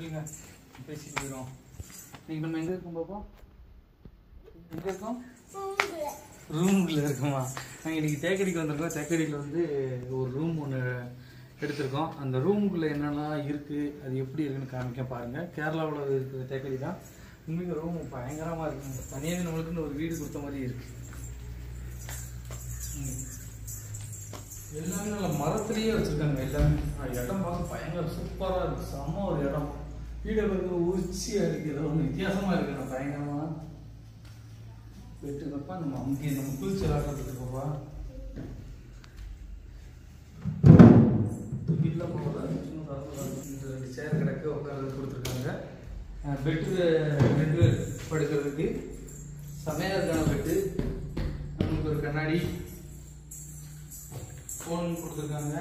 இல்லைங்க பேசிட்டு போயிடும் இன்னைக்கு நம்ம எங்கே இருக்கோம் பாப்பா எங்கே இருக்கோம் ரூமுக்குள்ள இருக்குமா நாங்கள் இன்னைக்கு தேக்கடிக்கு வந்திருக்கோம் தேக்கடியில் வந்து ஒரு ரூம் ஒன்று எடுத்திருக்கோம் அந்த ரூமுக்குள்ளே என்னெல்லாம் இருக்குது அது எப்படி இருக்குன்னு காமிக்க பாருங்கள் கேரளாவில் இருக்கிற தேக்கடி தான் உண்மைக்கு ரூம் பயங்கரமாக இருக்குங்க தனியாக நம்மளுக்குன்னு ஒரு வீடு கொடுத்த மாதிரி இருக்கு ம். எல்லாமே நல்ல மரத்துலேயே வச்சுருக்காங்க எல்லாமே ஆ, இடம் பார்க்க பயங்கர சூப்பராக இருக்கு செம்ம ஒரு இடம் வீடு பார்க்க உச்சியாக இருக்குது ஏதோ ஒன்று வித்தியாசமாக இருக்கு நான் பயங்கரமாக போயிட்டுருக்கப்பா நம்ம அங்கே நம்ம குளிச்சு விளாட்றதுக்கு போவா இல்லை போகல இந்த ரெண்டு சேர் கிடக்கு உட்கார்றது கொடுத்துருக்காங்க பெட்டு ரெண்டு படுக்கிறதுக்கு செமையாக இருக்கான பெட்டு நமக்கு ஒரு கண்ணாடி ஃபோன் கொடுத்துருக்காங்க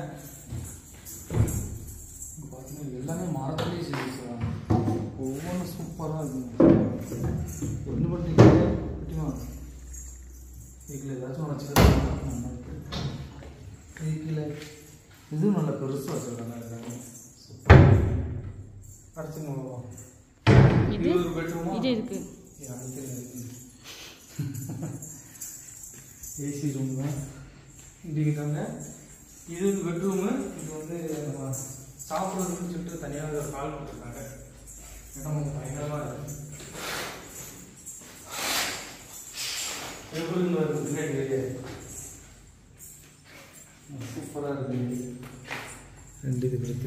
இங்க பார்த்தீங்கன்னா எல்லாமே மரத்துலேயே செஞ்சு வச்சுருக்காங்க ஒவ்வொன்றும் சூப்பராக இருக்குங்க ஒன்று மட்டும் இல்லை குட்டிமா வீட்டில் ஏதாச்சும் ஒன்று வச்சுருக்காங்க வீட்டில் இதுவும் நல்ல பெருசாக வச்சுருக்காங்க எல்லாமே அடிச்சுங்க போவோம் இது ஒரு பெட்ரூமா இது இருக்கு ஏசி ரூம் தான் இண்டிகிட்டாங்க இது வந்து பெட்ரூமு இது வந்து நம்ம சாப்பிட்றதுக்குன்னு சொல்லிட்டு தனியாக ஒரு கால் கொடுத்துருக்காங்க இடம் கொஞ்சம் பயங்கரமாக இருக்கு எப்படி வருது பின்னாடி வெளியே சூப்பராக இருக்கு ரெண்டு இது இருக்கு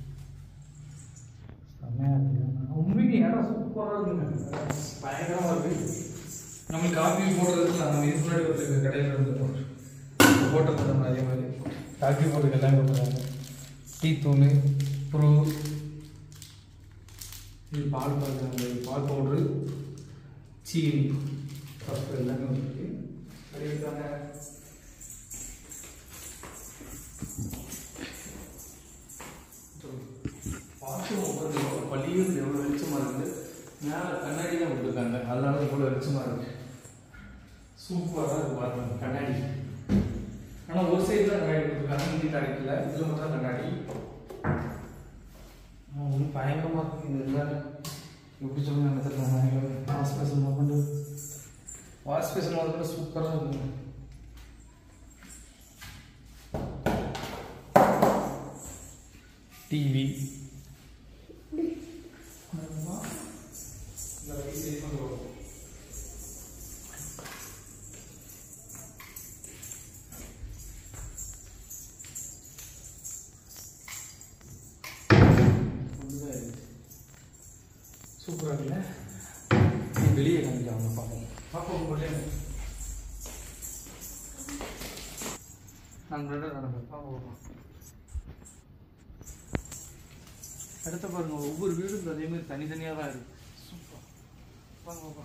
செம்மையாக இருக்கு உண்மைக்கு இடம் சூப்பராக இருக்குங்க பயங்கரமாக இருக்கு நம்ம காஃபி போடுறதுக்கு நம்ம இதுக்கு முன்னாடி ஒரு கடையில் இருந்து ஹோட்டலில் நம்ம அதே மாதிரி காஃபி போடுறதுக்கு எல்லாமே கொடுத்துருக்காங்க டீ தூள் ப்ரூ இது பால் பால் பால் பவுட்ரு சீனி பப்பு எல்லாமே வந்துருக்கு இருக்காங்க பாத்ரூம் உட்காந்து பள்ளியில் எவ்வளோ வெளிச்சமாக இருக்குது மேலே கண்ணாடி தான் கொடுத்துருக்காங்க அதனால இவ்வளோ வெளிச்சமாக இருக்கு சூப்பராக இருக்கு பாத்ரூம் கண்ணாடி ஆனால் ஒரு சைடு தான் கண்ணாடி கொடுத்துருக்காங்க இங்கே கிடைக்கல இதில் மட்டும் தான் கண்ணாடி ஒன்றும் பயங்கரமாக இருக்கு இது எல்லாமே எப்படி சொல்லுங்க எனக்கு தெரியல வாஷ் பேசன் முதல்ல வாஷ் பேசன் முதல்ல சூப்பராக இருக்குங்க டிவி சூப்பராக இருக்குல்ல நீ வெளியே காமிக்கலாம் அவங்க பார்ப்போம் பார்ப்போம் உள்ளே நாங்கள் ரெண்டு நடப்போம் பார்ப்போம் அடுத்த பாருங்க ஒவ்வொரு வீடும் அதே மாதிரி தனித்தனியாக தான் இருக்கு சூப்பர் வாங்க பாப்பா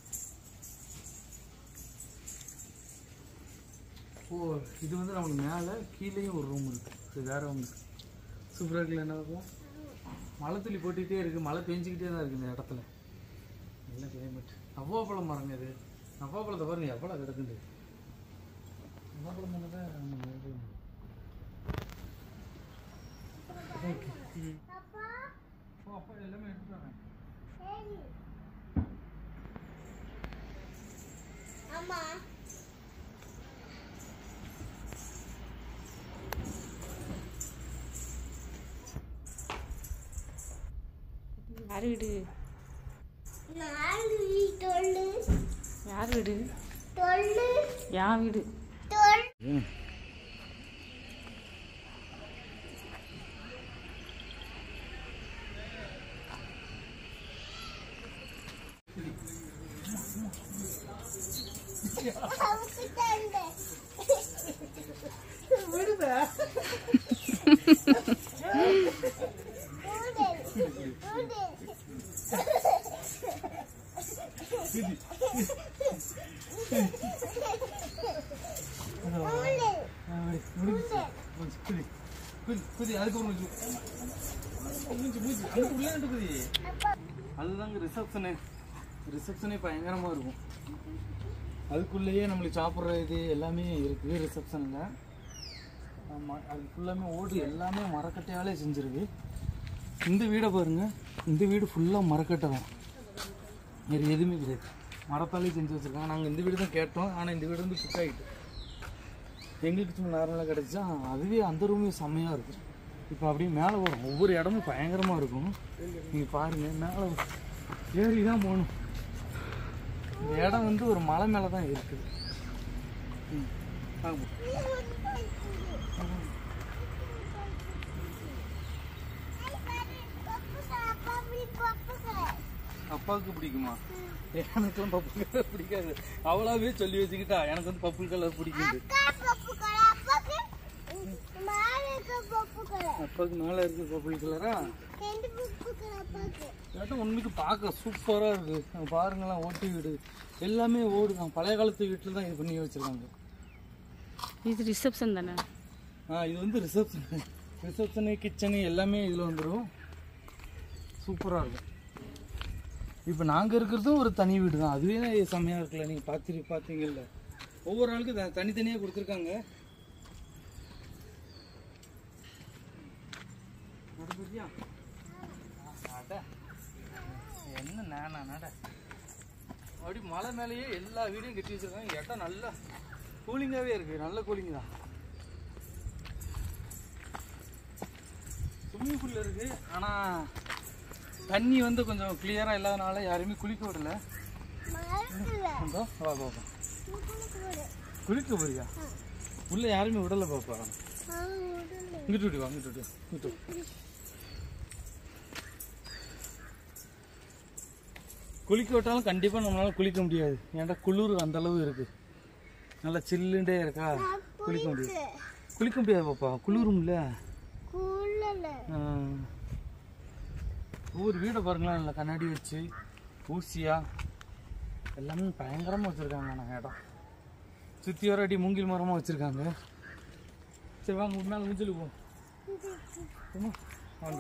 ஓ இது வந்து நம்மளுக்கு மேலே கீழேயும் ஒரு ரூம் இருக்கு இது வேற ஒன்று சூப்பராக இருக்குல்ல என்ன பாப்பா மழை துளி போட்டுக்கிட்டே இருக்கு மழை பெஞ்சிக்கிட்டே தான் இருக்கு இந்த இடத்துல நல்ல கிளைமேட் நவ்வாப்பழம் மரங்க இது நவ்வாப்பழத்தை பாருங்க எவ்வளோ கிடக்குது நவ்வாப்பழம் மேலே தான் ஓ அப்பா எல்லாமே எடுத்துட்டாங்க அம்மா யார் வீடு நாலு தொல்லு யார் வீடு தொல்லு என் வீடு தொல் அவுத்துட்டாங்க. ஊடல், ஊடல். ஊடல், ஊடல். குதி குதி குதி அதுக்கு ஒரு மூச்சு மூச்சு மூச்சு அங்கே உள்ளே குதி அப்பா அதுதாங்க ரிசப்ஷனு ரிசப்ஷனே பயங்கரமாக இருக்கும் அதுக்குள்ளேயே நம்மளுக்கு சாப்பிட்ற இது எல்லாமே இருக்குது ரிசப்ஷனில் ஆமாம் அது ஃபுல்லாமே ஓடு எல்லாமே மரக்கட்டையாலே செஞ்சிருக்கு இந்த வீடை பாருங்க இந்த வீடு ஃபுல்லாக மரக்கட்டை தான் வேறு எதுவுமே கிடையாது மரத்தாலே செஞ்சு வச்சுருக்காங்க நாங்கள் இந்த வீடு தான் கேட்டோம் ஆனால் இந்த வீடு வந்து புக் ஆகிட்டு எங்களுக்கு சும்மா நார்மலாக கிடச்சா அதுவே அந்த ரூமே செம்மையாக இருக்கும் இப்போ அப்படியே மேலே வரும் ஒவ்வொரு இடமும் பயங்கரமாக இருக்கும் நீங்கள் பாருங்கள் மேலே ஏறி தான் போகணும் இந்த இடம் வந்து ஒரு மலை மேலே தான் இருக்குது ம் ஆமாம் அப்பாவுக்கு பிடிக்குமா எனக்குலாம் பப்பு கலர் பிடிக்காது அவளாவே சொல்லி வச்சுக்கிட்டா எனக்கு வந்து பப்பு கலர் பிடிக்குது அப்பாவுக்கு மேலே இருக்கு பப்பு கலரா கேட்டால் உண்மைக்கு பார்க்க சூப்பராக இருக்கு அங்க பாருங்களேன் ஓட்டு வீடு எல்லாமே ஓடுதான் பழைய காலத்து வீட்டில் தான் இது பண்ணி வச்சிருக்காங்க இது ரிசப்ஷன் தானே ஆ இது வந்து ரிசப்ஷன் ரிசப்ஷனு கிச்சனு எல்லாமே இதில் வந்துடும் சூப்பராக இருக்கும் இப்போ நாங்கள் இருக்கிறதும் ஒரு தனி வீடு தான் அதுவே செம்மையாக இருக்குல்ல நீங்கள் பார்த்து பார்த்தீங்கல்ல ஒவ்வொரு ஆளுக்கும் த- தனித்தனியாக கொடுத்துருக்காங்க நடந்துருக்கியா? ஆ, நட. என்ன நானா நட அப்படி மலை மேலேயே எல்லா வீடையும் கட்டி வச்சிருக்காங்க இடம் நல்லா கூலிங்காகவே இருக்கு நல்ல கூலிங் தான் ஸ்விம்மிங் பூல் இருக்கு ஆனால் தண்ணி வந்து கொஞ்சம் கிளியராக இல்லாதனால யாரையுமே குளிக்க விடல வந்தோ வா பாப்பா குளிக்க போறியா உள்ள யாருமே விடல பாப்பா இங்கிட்டு விட்டு வா இங்கிட்டு விட்டு வா, இங்கிட்டு வா. குளிக்க விட்டாலும் கண்டிப்பாக நம்மளால குளிக்க முடியாது ஏன்டா குளிர் அந்த அளவு இருக்கு நல்லா சில்லுண்டே இருக்கா குளிக்க முடியாது குளிக்க முடியாது பாப்பா குளிரும்ல ஆ. ஒவ்வொரு வீடை பாருங்களேன் நல்லா கண்ணாடி வச்சு ஊசியா எல்லாமே பயங்கரமாக வச்சுருக்காங்க நான் இடம் சுற்றி வர அடி மூங்கில் மரமாக வச்சுருக்காங்க சரி வாங்க ஒரு நாள் ஊஞ்சலுக்கு போ போமா? வாங்க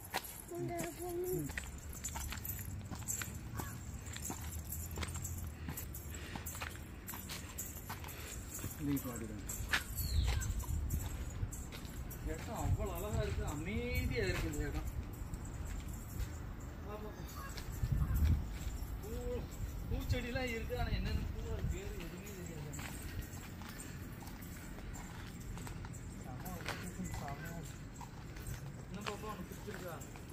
நீங்க பாடுங்க இடம் அவ்வளோ அழகா இருக்கு அமைதியா இருக்கு இந்த இடம் ஆமா. பூ- பூச்செடிலாம் இருக்கு ஆனா என்னென்ன பூவா இருக்கு பேரு எதுவுமே தெரியாது செம location, செம. என்ன பாப்பா உனக்கு பிடிச்சிருக்கா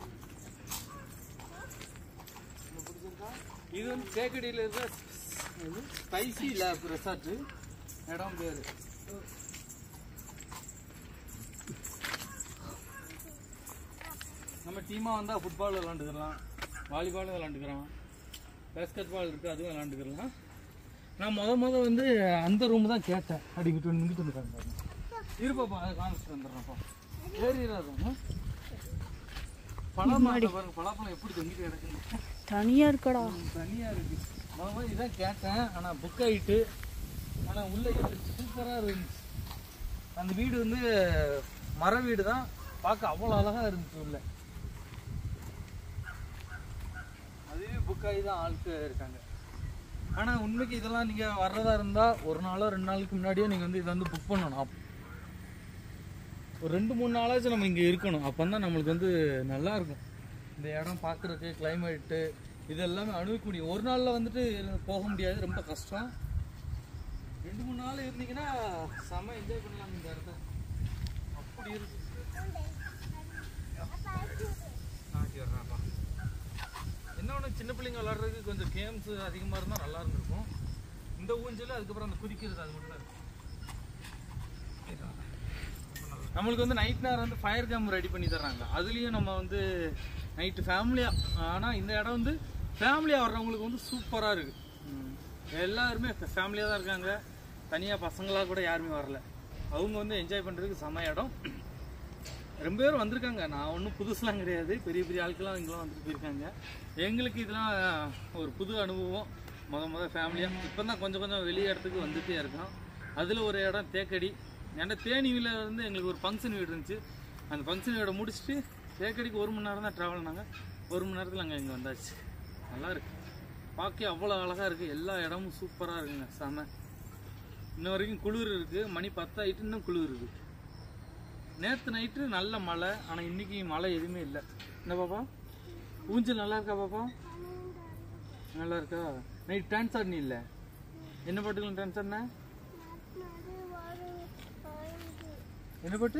உனக்கு பிடிச்சிருக்கா இது வந்து தேக்கடியில் இருக்கிற ஸ்பைசி லேப் ரெசார்ட் இடம் பேரு நம்ம டீமாக வந்தால் ஃபுட்பால் விளாண்டுக்கலாம் வாலிபால் விளாண்டுக்கிறோம் பேஸ்கெட் பால் இருக்குது அதுவும் விளாண்டுக்கலாம் நான் முத முத வந்து அந்த ரூம் தான் கேட்டேன் அடிக்கிட்டு வந்து நின்றுட்டு இருக்காங்க இருப்பாப்பா அதை காமிச்சிட்டு வந்துடுறேன்ப்பா ஏறிடாதா பழம் பாருங்க பலாப்பழம் எப்படி தொங்கிட்டு கிடக்குது தனியாக இருக்கடா தனியாக இருக்கு முத முத இதான் கேட்டேன் ஆனால் புக் ஆகிட்டு ஆனால் உள்ள சூப்பராக இருந்துச்சு அந்த வீடு வந்து மர வீடு தான் பார்க்க அவ்வளோ அழகாக இருந்துச்சு உள்ள அதுவே புக் ஆகி தான் ஆளுக்கு இருக்காங்க ஆனால் உண்மைக்கு இதெல்லாம் நீங்கள் வர்றதா இருந்தால் ஒரு நாளோ ரெண்டு நாளுக்கு முன்னாடியே நீங்கள் வந்து இதை வந்து புக் பண்ணணும் அப்- ஒரு ரெண்டு மூணு நாளாச்சும் நம்ம இங்கே இருக்கணும் அப்போ தான் நம்மளுக்கு வந்து நல்லா இருக்கும் இந்த இடம் பார்க்குறதுக்கு கிளைமேட்டு இது எல்லாமே அனுபவிக்க முடியும் ஒரு நாளில் வந்துட்டு போக முடியாது ரொம்ப கஷ்டம் ரெண்டு மூணு நாள் இருந்தீங்கன்னா செம்ம என்ஜாய் பண்ணலாம் இந்த இடத்த அப்படி இருக்கு ஆ சரிப்பா என்ன ஒன்று சின்ன பிள்ளைங்க விளாட்றதுக்கு கொஞ்சம் கேம்ஸ் அதிகமாக இருந்தால் நல்லா இருந்திருக்கும் இந்த ஊஞ்சல் அதுக்கப்புறம் அந்த குதிக்கிறது அது மட்டும் தான் இருக்கு நம்மளுக்கு வந்து நைட் நேரம் வந்து ஃபயர் கேம் ரெடி பண்ணி தர்றாங்க அதுலேயும் நம்ம வந்து நைட்டு ஃபேமிலியாக ஆனால் இந்த இடம் வந்து ஃபேமிலியாக வர்றவங்களுக்கு வந்து சூப்பராக இருக்குது எல்லாருமே ஃபேமிலியாக தான் இருக்காங்க தனியாக பசங்களாக கூட யாருமே வரல அவங்க வந்து என்ஜாய் பண்ணுறதுக்கு செம இடம் ரொம்ப பேர் வந்திருக்காங்க நான் ஒன்றும் புதுசுலாம் கிடையாது பெரிய பெரிய ஆட்கள்லாம் இங்கெல்லாம் வந்துட்டு போயிருக்காங்க எங்களுக்கு இதெல்லாம் ஒரு புது அனுபவம் முத முத ஃபேமிலியாக இப்போ தான் கொஞ்சம் கொஞ்சம் வெளியே இடத்துக்கு வந்துட்டே இருக்கோம் அதில் ஒரு இடம் தேக்கடி ஏன்னா தேனியில் வந்து எங்களுக்கு ஒரு ஃபங்க்ஷன் வீடு இருந்துச்சு அந்த ஃபங்க்ஷன் வீடை முடிச்சுட்டு தேக்கடிக்கு ஒரு மணி நேரம் தான் ட்ராவல் நாங்கள் ஒரு மணி நேரத்தில் அங்கே இங்கே வந்தாச்சு நல்லா இருக்கு பார்க்க அவ்வளோ அழகாக இருக்குது எல்லா இடமும் சூப்பராக இருக்குங்க செம இன்ன வரைக்கும் குளிர் இருக்குது மணி பத்தாயிட்டு இன்னும் குளிர் இருக்குது நேற்று நைட்டு நல்ல மழை ஆனால் இன்னைக்கு மழை எதுவுமே இல்லை என்ன பாப்பா ஊஞ்சல் நல்லா இருக்கா பாப்பா நல்லா இருக்கா நைட் டான்ஸ் ஆடினி இல்லை என்ன பாட்டுக்கலாம் டான்ஸ் ஆடின என்ன பாட்டு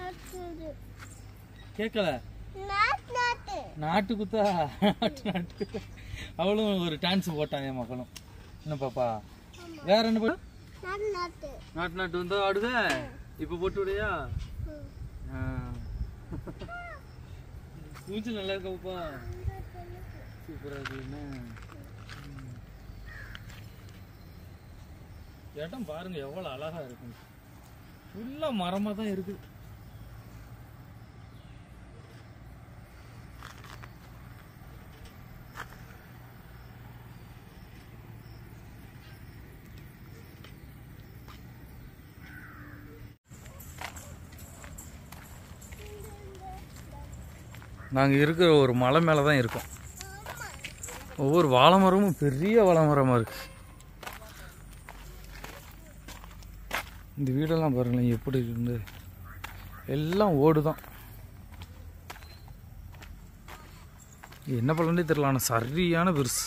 கேட்கல நாட்டு குத்தா நாட்டு நாட்டு குத்தா. அவளும் ஒரு டான்ஸ் போட்டான் என் மகளும் என்ன பாப்பா வேற என்ன பாட்டு நாட்டு நாட்டு வந்தா ஆடுத இப்ப போட்டு விடையா ஆ. ஊஞ்சல் நல்லா இருக்கா பாப்பா சூப்பரா இருக்கு என்ன ம். இடம் பாருங்க எவ்வளவு அழகா இருக்கு ஃபுல்லா மரமா தான் இருக்கு நாங்கள் இருக்கிற ஒரு மலை மேலே தான் இருக்கோம் ஒவ்வொரு வாழை மரமும் பெரிய வாழை மரமாக இருக்கு இந்த வீடெல்லாம் பாருங்களேன் எப்படி இருந்து எல்லாம் ஓடு தான் என்ன பழம்னே தெரியல ஆனால் சரியான பெருசு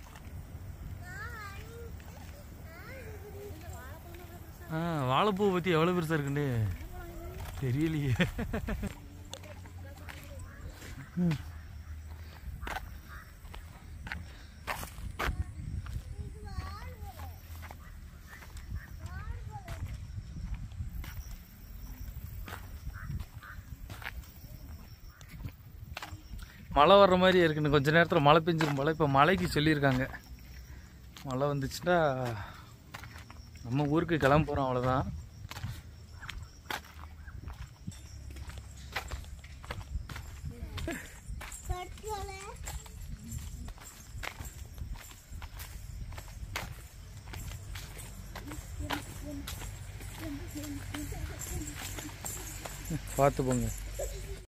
ஆ வாழைப்பூ பற்றி எவ்வளோ பெருசாக இருக்குண்டே தெரியலையே மழை வர்ற மாதிரி இருக்குன்னு கொஞ்ச நேரத்தில் மழை பெஞ்சிரும் போல இப்போ மழைக்கு சொல்லியிருக்காங்க மழை வந்துச்சுன்னா நம்ம ஊருக்கு கிளம்ப போகிறோம் அவ்வளோதான் பார்த்து போங்க